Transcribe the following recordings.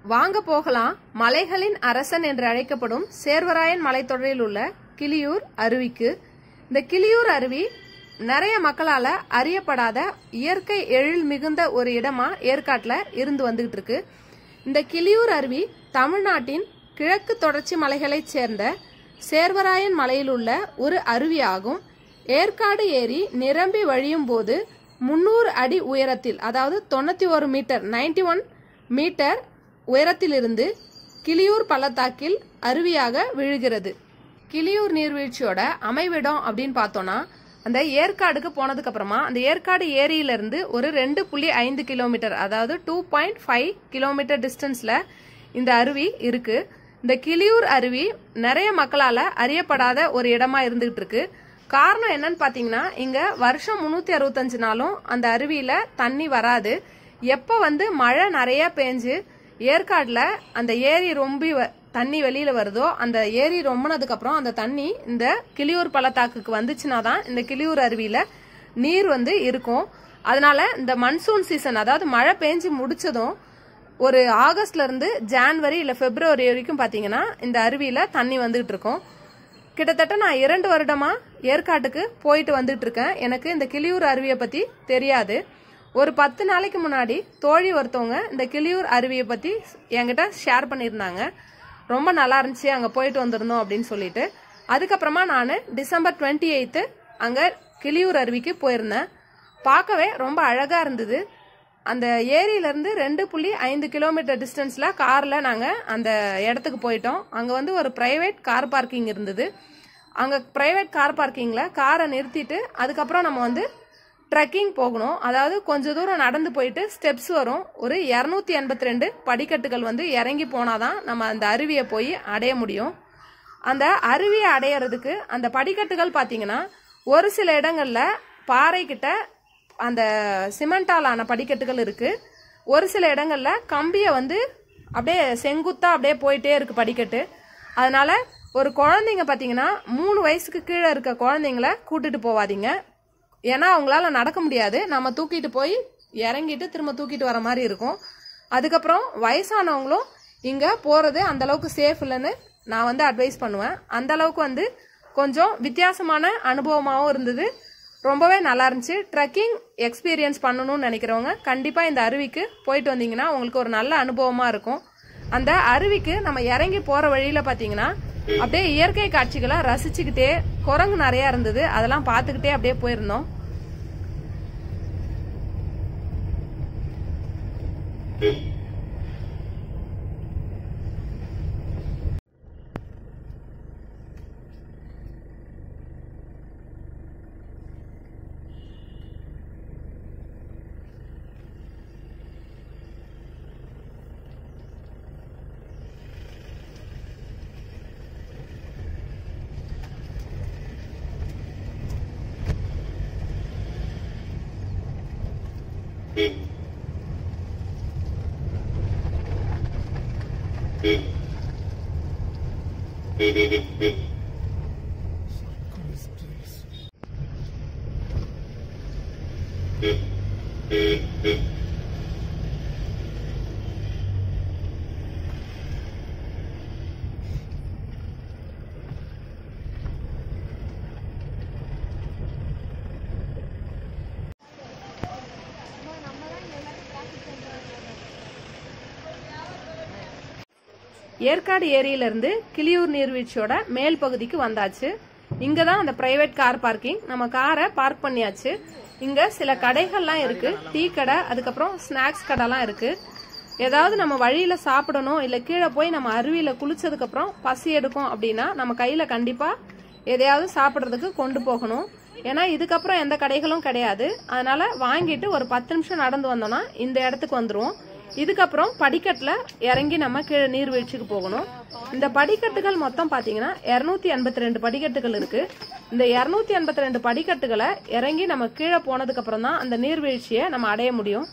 வாங்க போகலாம் மலைகளின் அரசன் என்று அழைக்கப்படும் சேர்வராயன் மலைத்தொடரில் உள்ள கிளியூர் அருவிக்கு இந்த கிளியூர் அருவி நிறைய மக்களால அறியப்படாத இயற்கை எழில் மிகுந்த ஒரு இடமா ஏற்காட்டுல இருந்து வந்துகிட்டு இருக்கு இந்த கிளியூர் அருவி தமிழ்நாட்டின் கிழக்கு தொடர்ச்சி மலைகளைச் சேர்ந்த சேர்வராயன் மலையில் உள்ள ஒரு அருவி ஆகும் ஏற்காடு ஏரி நிரம்பி வழியும் போது முன்னூறு அடி உயரத்தில் அதாவது தொண்ணூத்தி ஒரு மீட்டர் 91 ஒன் மீட்டர் உயரத்திலிருந்து கிளியூர் பள்ளத்தாக்கில் அருவியாக விழுகிறது கிளியூர் நீர்வீழ்ச்சியோட அமைவிடம் அப்படின்னு பார்த்தோம்னா அந்த ஏற்காடுக்கு போனதுக்கு அப்புறமா அந்த ஏற்காடு ஏரியில இருந்து ஒரு ரெண்டு புள்ளி ஐந்து கிலோமீட்டர் அதாவது டூ பாயிண்ட் ஃபைவ் கிலோமீட்டர் டிஸ்டன்ஸ்ல இந்த அருவி இருக்கு இந்த கிளியூர் அருவி நிறைய மக்களால அறியப்படாத ஒரு இடமா இருந்துகிட்டு இருக்கு காரணம் என்னன்னு பாத்தீங்கன்னா இங்க வருஷம் முன்னூத்தி அறுபத்தஞ்சு நாளும் அந்த அருவியில தண்ணி வராது எப்ப வந்து மழை நிறைய பெஞ்சு ஏற்காடுல அந்த ஏரி ரொம்பி வ- தண்ணி வெளியில வருதோ அந்த ஏரி ரொம்பினதுக்கு அப்புறம் அந்த தண்ணி இந்த கிளியூர் பள்ளத்தாக்குக்கு வந்துச்சுன்னா தான் இந்த கிளியூர் அருவியில நீர் வந்து இருக்கும் அதனால இந்த மன்சூன் சீசன் அதாவது மழை பெஞ்சு முடிச்சதும் ஒரு ஆகஸ்ட்ல இருந்து ஜான்வரி இல்ல பிப்ரவரி வரைக்கும் பாத்தீங்கன்னா இந்த அருவியில தண்ணி வந்துகிட்டு இருக்கும் கிட்டத்தட்ட நான் இரண்டு வருடமா ஏற்காட்டுக்கு போயிட்டு வந்துட்டு இருக்கேன் எனக்கு இந்த கிளியூர் அருவியை பத்தி தெரியாது ஒரு பத்து நாளைக்கு முன்னாடி தோழி ஒருத்தவங்க இந்த கிளியூர் அருவியை பத்தி என்கிட்ட ஷேர் பண்ணியிருந்தாங்க ரொம்ப நல்லா இருந்துச்சு அங்க போயிட்டு வந்திருந்தோம் அப்படின்னு சொல்லிட்டு அதுக்கப்புறமா நான் டிசம்பர் டுவெண்ட்டி எயித்து அங்க கிளியூர் அருவிக்கு போயிருந்தேன் பார்க்கவே ரொம்ப அழகா இருந்தது அந்த ஏரியில இருந்து ரெண்டு புள்ளி ஐந்து கிலோமீட்டர் டிஸ்டன்ஸ்ல கார்ல நாங்க அந்த இடத்துக்கு போயிட்டோம் அங்க வந்து ஒரு பிரைவேட் கார் பார்க்கிங் இருந்தது அங்க பிரைவேட் கார் பார்க்கிங்ல காரை நிறுத்திட்டு அதுக்கப்புறம் நம்ம வந்து ட்ரெக்கிங் போகணும் அதாவது கொஞ்ச தூரம் நடந்து போயிட்டு ஸ்டெப்ஸ் வரும் ஒரு இரநூத்தி எண்பத்தி ரெண்டு படிக்கட்டுகள் வந்து இறங்கி போனாதான் நம்ம அந்த அருவியை போய் அடைய முடியும் அந்த அருவியை அடையறதுக்கு அந்த படிக்கட்டுகள் பார்த்தீங்கன்னா ஒரு சில இடங்கள்ல பாறை கிட்ட அந்த சிமெண்டால் ஆன படிக்கட்டுகள் இருக்கு ஒரு சில இடங்கள்ல கம்பியை வந்து அப்படியே செங்குத்தா அப்படியே போயிட்டே இருக்கு படிக்கட்டு அதனால ஒரு குழந்தைங்க பார்த்தீங்கன்னா மூணு வயசுக்கு கீழே இருக்க குழந்தைங்கள கூட்டிட்டு போவாதீங்க ஏன்னா அவங்களால நடக்க முடியாது நம்ம தூக்கிட்டு போய் இறங்கிட்டு திரும்ப தூக்கிட்டு வர மாதிரி இருக்கும் அதுக்கப்புறம் வயசானவங்களும் இங்க போறது அந்த அளவுக்கு சேஃப் இல்லைன்னு நான் வந்து அட்வைஸ் பண்ணுவேன் அந்த அளவுக்கு வந்து கொஞ்சம் வித்தியாசமான அனுபவமாகவும் இருந்தது ரொம்பவே நல்லா இருந்துச்சு ட்ரெக்கிங் எக்ஸ்பீரியன்ஸ் பண்ணணும்னு நினைக்கிறவங்க கண்டிப்பா இந்த அருவிக்கு போயிட்டு வந்தீங்கன்னா உங்களுக்கு ஒரு நல்ல அனுபவமா இருக்கும் அந்த அருவிக்கு நம்ம இறங்கி போற வழியில பாத்தீங்கன்னா அப்படியே இயற்கை காட்சிகளை ரசிச்சுக்கிட்டே குரங்கு நிறைய இருந்தது அதெல்லாம் பார்த்துக்கிட்டே அப்படியே போயிருந்தோம் ஏற்காடு ஏரியில இருந்து கிளியூர் நீர்வீழ்ச்சியோட மேல் பகுதிக்கு வந்தாச்சு இங்க தான் அந்த பிரைவேட் கார் பார்க்கிங் நம்ம காரை பார்க் பண்ணியாச்சு இங்க சில கடைகள்லாம் இருக்கு டீ கடை அதுக்கப்புறம் ஸ்நாக்ஸ் கடைலாம் இருக்கு ஏதாவது நம்ம வழியில சாப்பிடணும் இல்ல கீழே போய் நம்ம அருவியில குளிச்சதுக்கு அப்புறம் பசி எடுக்கும் அப்படின்னா நம்ம கையில கண்டிப்பா எதையாவது சாப்பிட்றதுக்கு கொண்டு போகணும் ஏன்னா இதுக்கப்புறம் எந்த கடைகளும் கிடையாது அதனால வாங்கிட்டு ஒரு பத்து நிமிஷம் நடந்து வந்தோம்னா இந்த இடத்துக்கு வந்துருவோம் இதுக்கப்புறம் படிக்கட்டுல இறங்கி நம்ம கீழே நீர்வீழ்ச்சிக்கு போகணும் இந்த படிக்கட்டுகள் மொத்தம் பாத்தீங்கன்னா இருநூத்தி எண்பத்தி ரெண்டு படிக்கட்டுகள் இருக்கு இந்த இருநூத்தி எண்பத்தி ரெண்டு படிக்கட்டுகளை இறங்கி நம்ம கீழே போனதுக்கு அப்புறம் தான் அந்த நீர்வீழ்ச்சியை நம்ம அடைய முடியும்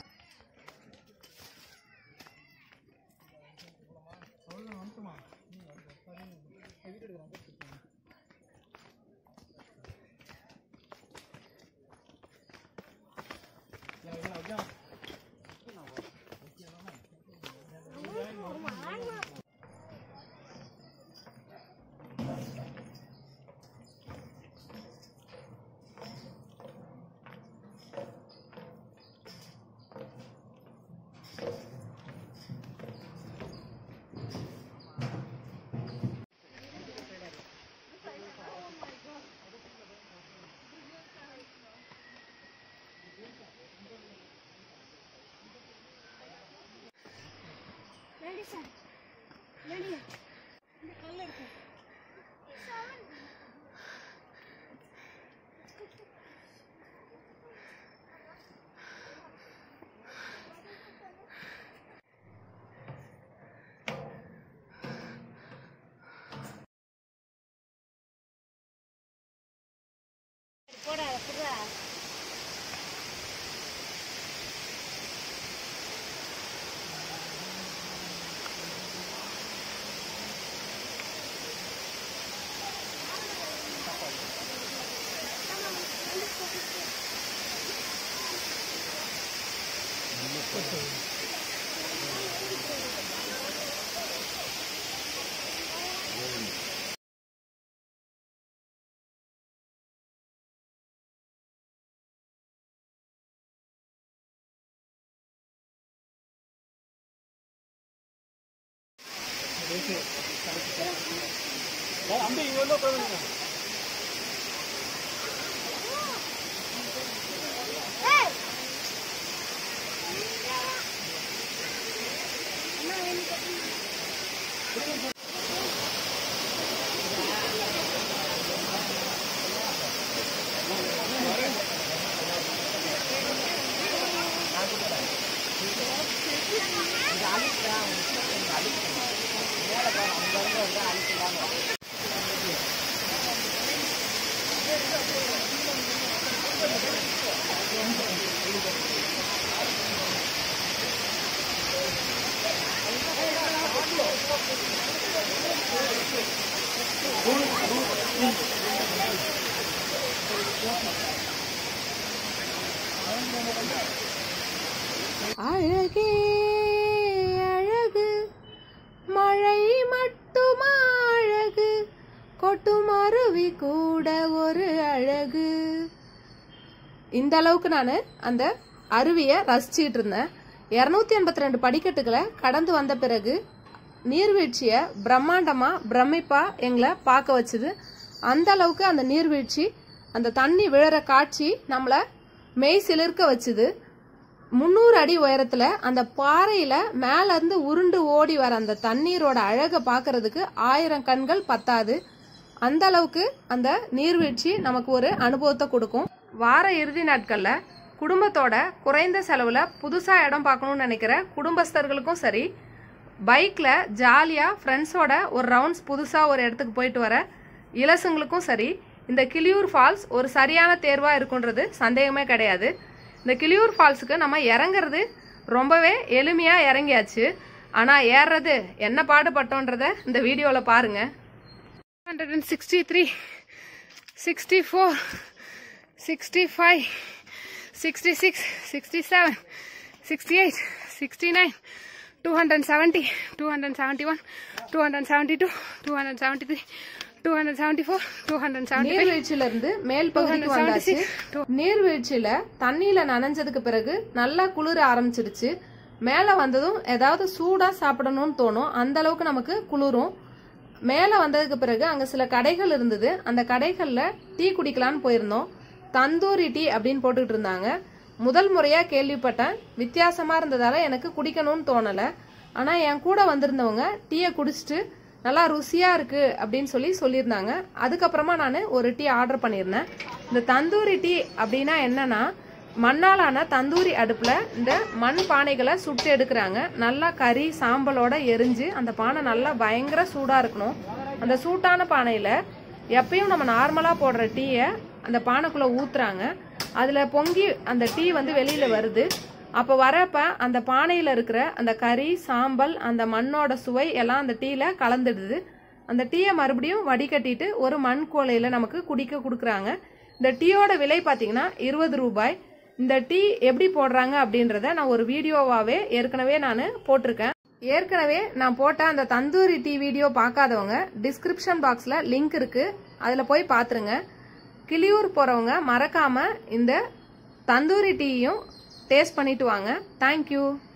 அழகே அழகு மழை மட்டுமா அழகு கொட்டும் அருவி கூட ஒரு அழகு இந்த அளவுக்கு நான் அந்த அருவியை ரசிச்சிட்டு இருந்தேன் இரநூத்தி எண்பத்தி ரெண்டு படிக்கட்டுகளை கடந்து வந்த பிறகு நீர்வீழ்ச்சியை பிரம்மாண்டமா பிரமிப்பா எங்களை பார்க்க வச்சுது அந்த அளவுக்கு அந்த நீர்வீழ்ச்சி அந்த தண்ணி விழற காட்சி நம்மள மெய் சிலிர்க்க வச்சுது முந்நூறு அடி உயரத்துல அந்த பாறையில மேல இருந்து உருண்டு ஓடி வர அந்த தண்ணீரோட அழகை பார்க்கிறதுக்கு ஆயிரம் கண்கள் பத்தாது அந்த அளவுக்கு அந்த நீர்வீழ்ச்சி நமக்கு ஒரு அனுபவத்தை கொடுக்கும் வார இறுதி நாட்கள்ல குடும்பத்தோட குறைந்த செலவுல புதுசா இடம் பார்க்கணும்னு நினைக்கிற குடும்பஸ்தர்களுக்கும் சரி பைக்ல ஜாலியா ஃப்ரெண்ட்ஸோட ஒரு ரவுண்ட்ஸ் புதுசா ஒரு இடத்துக்கு போயிட்டு வர இலசுங்களுக்கும் சரி இந்த கிளியூர் ஃபால்ஸ் ஒரு சரியான தேர்வா இருக்குன்றது சந்தேகமே கிடையாது இந்த கிளியூர் ஃபால்ஸுக்கு நம்ம இறங்குறது ரொம்பவே எளிமையா இறங்கியாச்சு ஆனா ஏறுறது என்ன பாடுபட்டோன்றத இந்த வீடியோல பாருங்க hundred and sixty three sixty four sixty five sixty six sixty seven sixty eight sixty nine two hundred seventy two hundred seventy one two hundred seventy two two hundred seventy three two hundred seventy four two hundred seventy நீர்வீழ்ச்சியில இருந்து மேல் பகுதிக்கு வந்தாச்சு நீர்வீழ்ச்சியில தண்ணியில நனைஞ்சதுக்கு பிறகு நல்லா குளிர ஆரம்பிச்சிடுச்சு மேல வந்ததும் ஏதாவது சூடா சாப்பிடணும்னு தோணும் அந்த அளவுக்கு நமக்கு குளிரும் மேல வந்ததுக்கு பிறகு அங்க சில கடைகள் இருந்தது அந்த கடைகள்ல டீ குடிக்கலான்னு போயிருந்தோம் தந்தூரி டீ அப்படின்னு போட்டுக்கிட்டு இருந்தாங்க முதல் முறையா கேள்விப்பட்டேன் வித்தியாசமா இருந்ததால எனக்கு குடிக்கணும்னு தோணல ஆனா என் கூட வந்திருந்தவங்க டீயை குடிச்சிட்டு நல்லா ருசியா இருக்கு அப்படின்னு சொல்லி சொல்லியிருந்தாங்க அதுக்கப்புறமா நான் ஒரு டீ ஆர்டர் பண்ணியிருந்தேன் இந்த தந்தூரி டீ அப்படின்னா என்னன்னா மண்ணாலான தந்தூரி அடுப்புல இந்த மண் பானைகளை சுட்டு எடுக்கிறாங்க நல்லா கறி சாம்பலோட எரிஞ்சு அந்த பானை நல்லா பயங்கர சூடா இருக்கணும் அந்த சூட்டான பானையில எப்பயும் நம்ம நார்மலா போடுற டீயை அந்த பானைக்குள்ள ஊத்துறாங்க அதுல பொங்கி அந்த டீ வந்து வெளியில வருது அப்போ வரப்ப அந்த பானையில் இருக்கிற அந்த கறி சாம்பல் அந்த மண்ணோட சுவை எல்லாம் அந்த டீல கலந்துடுது அந்த டீயை மறுபடியும் வடிகட்டிட்டு ஒரு மண் கோலையில நமக்கு குடிக்க கொடுக்குறாங்க இந்த டீயோட விலை பார்த்தீங்கன்னா இருபது ரூபாய் இந்த டீ எப்படி போடுறாங்க அப்படின்றத நான் ஒரு வீடியோவாவே ஏற்கனவே நான் போட்டிருக்கேன் ஏற்கனவே நான் போட்ட அந்த தந்தூரி டீ வீடியோ பார்க்காதவங்க டிஸ்கிரிப்ஷன் பாக்ஸில் லிங்க் இருக்கு அதில் போய் பார்த்துருங்க கிளியூர் போகிறவங்க மறக்காம இந்த தந்தூரி டீயும் டேஸ்ட் பண்ணிட்டு வாங்க தேங்க்யூ